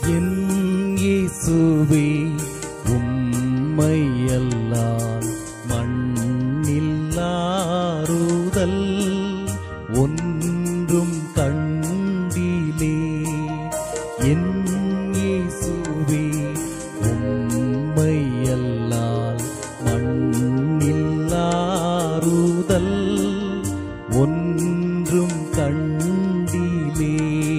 என் இயேசுவே உம்மையல்லால் மண்ணில்லாறுதல் ஒன்றும் கண்டிலே என் இயேசுவே உம்மையல்லால் மண்ணில்லாறுதல் ஒன்றும் கண்டிலே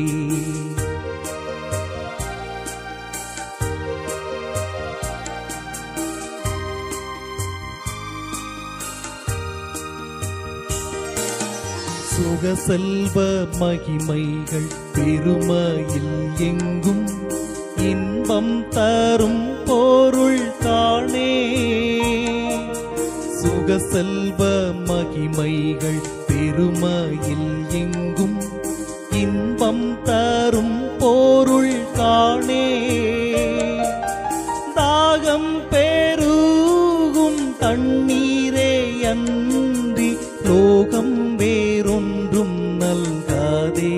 சுக செல்வ மகிமைகள் பெருமையில் எங்கும் இன்பம் தரும் பொருள் காணே சுக செல்வ மகிமைகள் பெருமையில் எங்கும் இன்பம் தரும் பொருள் காணே தாகம் பெருகும் தண்ணீரே அன்றி லோகம் வேறொன்றும் நல்காதே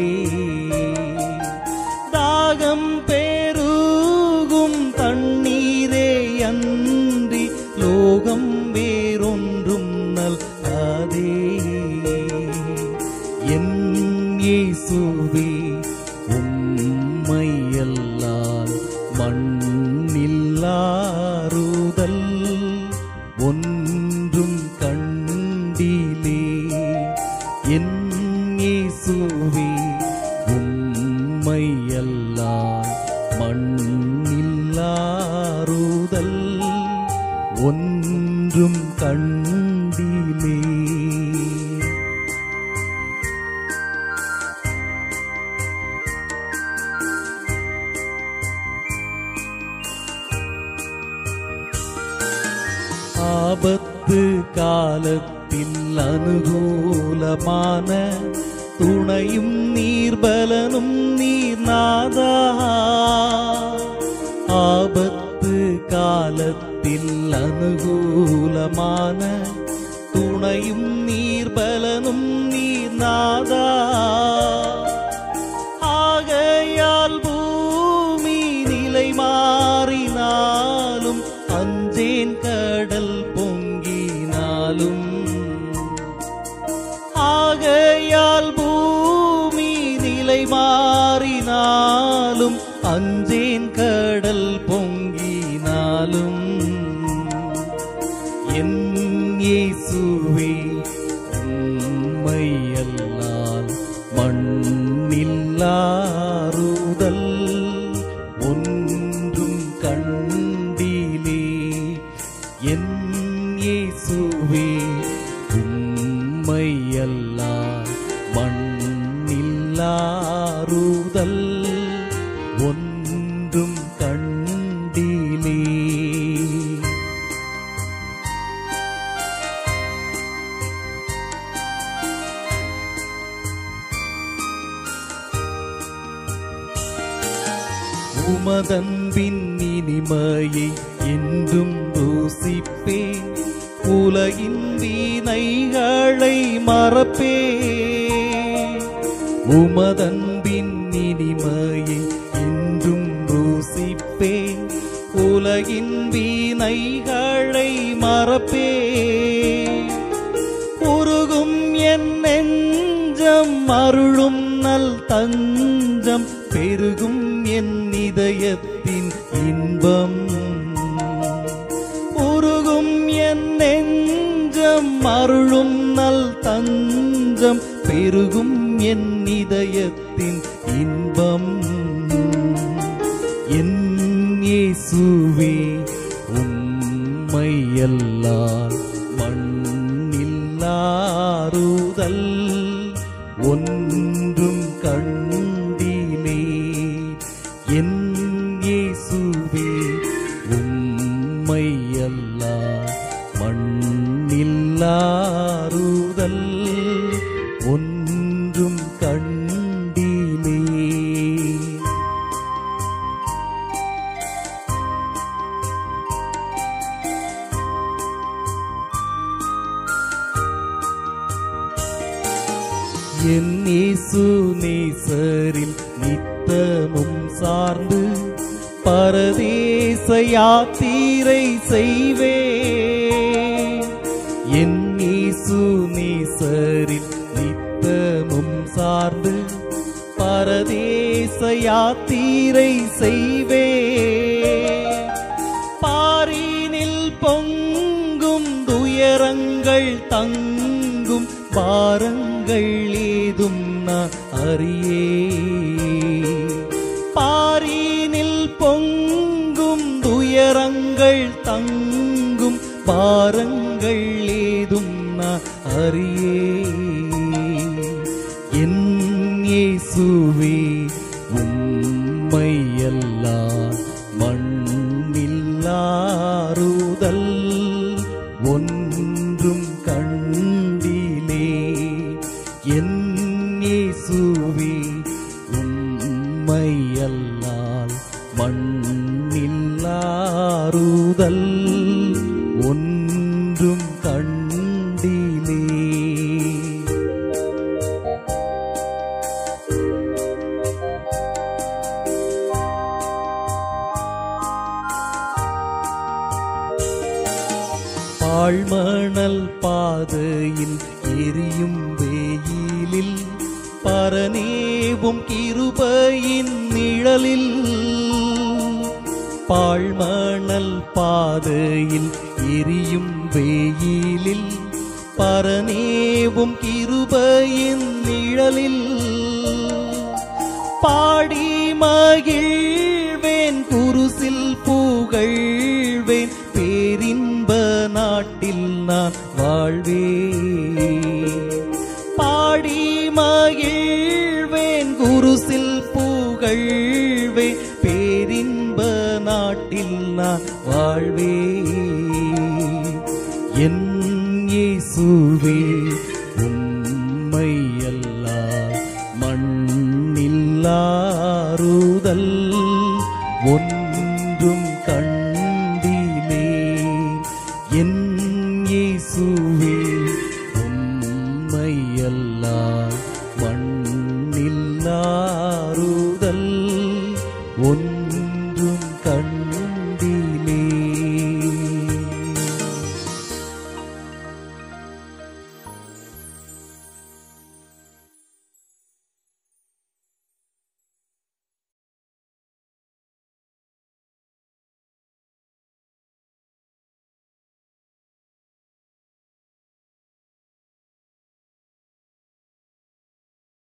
தாகம் பெருகும் தண்ணீரே அன்றி லோகம் வேறொன்றும் நல்காதே என் இயேசுவே உம்மையல்லால் மண்ணில்லாறுதல் ஒன்றும் கண்டிலே என் இயேசுவே உம்மையல்லால் மண்ணில்லாறுதல் ஒன்றும் கண்டிலே ஆபத்து காலத்தில் அனுகூலமான துணையும் நீர்பலனும் நீர்நாதா ஆபத்து காலத்தில் அனுகூலமான துணையும் நீர்பலனும் நீர்நாதா ஆகையால் பூமி நிலை மாறினாலும் அஞ்சேன் கடல் பொங்கினாலும் ஆகையால் பூமி நிலை மாறினாலும் அஞ்சேன் கடல் பொங்கினாலும் என் இயேசுவே உம்மையல்லால் மண்ணில்லாறுதல் ஒன்றும் கண்டிலே என் இயேசுவே உம்மையல்லால் மண்ணில்லாறுதல் ஒன்றும் கண்டிலே உமதன்பின் இனிமையை என்றும் ருசிப்பேன் உலகின் வீணைகளை மறப்பே உமதன்பின் இனிமையை என்றும் ருசிப்பேன் உலகின் வீணைகளை மறப்பே உருகும் என் நெஞ்சம் அருளும் நல் தஞ்சம் பெருகும் என் இதயத்தின் இன்பம் உருகும் என் நெஞ்சம் அருளும் நல் தஞ்சம் பெருகும் என் இதயத்தின் இன்பம் என் இயேசுவே உம்மையல்லால் மண்ணில்லாறுதல் ஒன்றும் கண்டிலே என் இயேசுவே உம்மையல்லால் மண்ணில்லாறுதல் ஒன்றும் கண்டிலே என் இயேசு நேசரில் நித்தமும் சார்ந்து பரதேச யாத்திரை செய்வே என் இயேசு நேசரில் நித்தமும் சார்ந்து பரதேச யாத்திரை செய்வே பாரினில் பொங்கும் துயரங்கள் தங்கும் பாரங்கள் ஏதும் நான் அறியே பாரினில் பொங்கும் துயரங்கள் தங்கும் பாரங்கள் ஏதும் நான் அறியே என் இயேசுவே உம்மையல்லா மண்ணில்லாறுதல் ஒன்றும் கண்டிலே என் இயேசுவே உம்மையல்லால் மண்ணில்லாறுதல் ஒன்றும் கண்டிலே பாழ்மணல் பாதையில் எரியும் வெயிலில் பரநேவும் கிருபையின் நிழலில் பாழ்மணல் பாதையில் எரியும் வெயிலில் பரநேவும் கிருபையின் நிழலில் பாடி மகிழ்வேன் குருசில் புகழ்வேன் பேரின்ப நாட்டில் நான் வாழ்வே பாடி மகிழ்வேன் குருசில் புகழ்வேன் பேரின்ப நாட்டில் நான் வாழ்வே என் இயேசுவே உம்மையல்லால் மண்ணில்லாறுதல் ஒன்